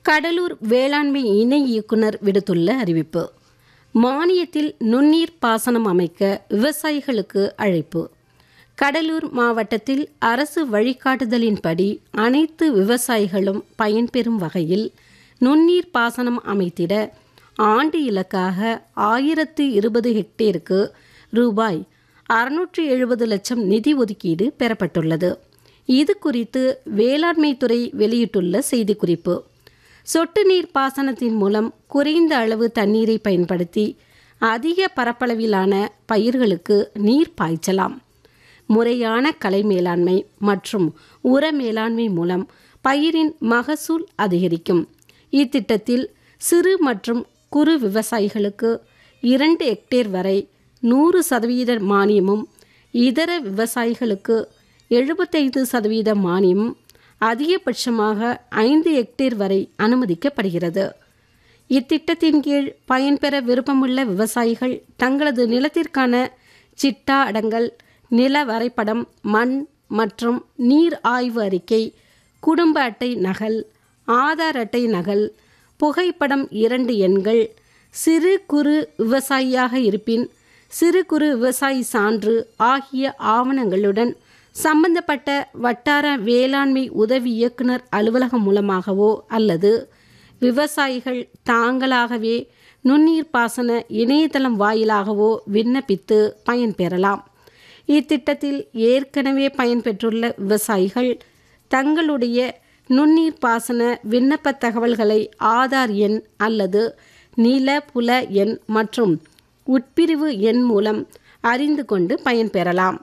கடலூர் வேளாண்மை இணை இயக்குனர் விடுத்துள்ள அறிவிப்பு மானியத்தில் நுண்ணீர் பாசனம் அமைக்க விவசாயிகளுக்கு அழைப்பு கடலூர் மாவட்டத்தில் அரசு வழிகாட்டுதலின்படி அனைத்து விவசாயிகளும் பயன்பெறும் வகையில் நுண்ணீர் பாசனம் அமைத்திட ஆண்டு இலக்காக ஆயிரத்து இருபது ஹெக்டேருக்கு ரூபாய் அறுநூற்றி எழுபது லட்சம் நிதி ஒதுக்கீடு பெறப்பட்டுள்ளது இது குறித்து வேளாண்மைத்துறை வெளியிட்டுள்ள செய்திக்குறிப்பு சொட்டு நீர் பாசனத்தின் மூலம் குறைந்த அளவு தண்ணீரை பயன்படுத்தி அதிக பரப்பளவிலான பயிர்களுக்கு நீர் பாய்ச்சலாம் முறையான கலை மேலாண்மை மற்றும் உர மேலாண்மை மூலம் பயிரின் மகசூல் அதிகரிக்கும் இத்திட்டத்தில் சிறு மற்றும் குறு விவசாயிகளுக்கு இரண்டு ஹெக்டேர் வரை நூறு சதவீத மானியமும் இதர விவசாயிகளுக்கு எழுபத்தைந்து சதவீத மானியமும் அதிகபட்சமாக ஐந்து ஹெக்டேர் வரை அனுமதிக்கப்படுகிறது இத்திட்டத்தின் கீழ் பயன்பெற விருப்பமுள்ள விவசாயிகள் தங்களது நிலத்திற்கான சிட்டா அடங்கல் நில வரைபடம் மண் மற்றும் நீர் ஆய்வு அறிக்கை குடும்ப அட்டை நகல் ஆதார் அட்டை நகல் புகைப்படம் இரண்டு எண்கள் சிறு குறு விவசாயியாக இருப்பின் சிறு குறு விவசாயி சான்று ஆகிய ஆவணங்களுடன் சம்பந்தப்பட்ட வட்டார வேளாண்மை உதவி இயக்குனர் அலுவலகம் மூலமாகவோ அல்லது விவசாயிகள் தாங்களாகவே நுண்ணீர் பாசன இணையதளம் வாயிலாகவோ விண்ணப்பித்து பயன்பெறலாம் இத்திட்டத்தில் ஏற்கனவே பயன்பெற்றுள்ள விவசாயிகள் தங்களுடைய நுண்ணீர் பாசன விண்ணப்ப தகவல்களை ஆதார் எண் அல்லது நில புல எண் மற்றும் உட்பிரிவு எண் மூலம் அறிந்து கொண்டு பயன்பெறலாம்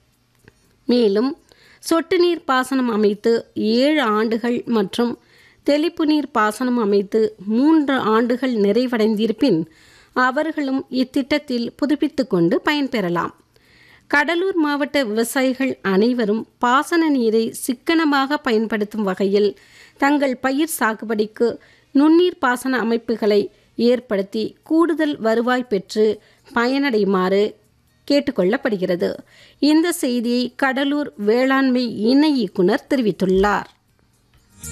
மேலும் சொட்டு நீர் பாசனம் அமைத்து ஏழு ஆண்டுகள் மற்றும் தெளிப்பு நீர் பாசனம் அமைத்து மூன்று ஆண்டுகள் நிறைவடைந்திருப்பின் அவர்களும் இத்திட்டத்தில் புதுப்பித்து கொண்டு பயன்பெறலாம் கடலூர் மாவட்ட விவசாயிகள் அனைவரும் பாசன நீரை சிக்கனமாக பயன்படுத்தும் வகையில் தங்கள் பயிர் சாகுபடிக்கு நுண்ணீர் பாசன அமைப்புகளை ஏற்படுத்தி கூடுதல் வருவாய் பெற்று பயனடையுமாறு கேட்டுக்கொள்ளப்படுகிறது இந்த செய்தியை கடலூர் வேளாண்மை இணை இயக்குனர் தெரிவித்துள்ளார்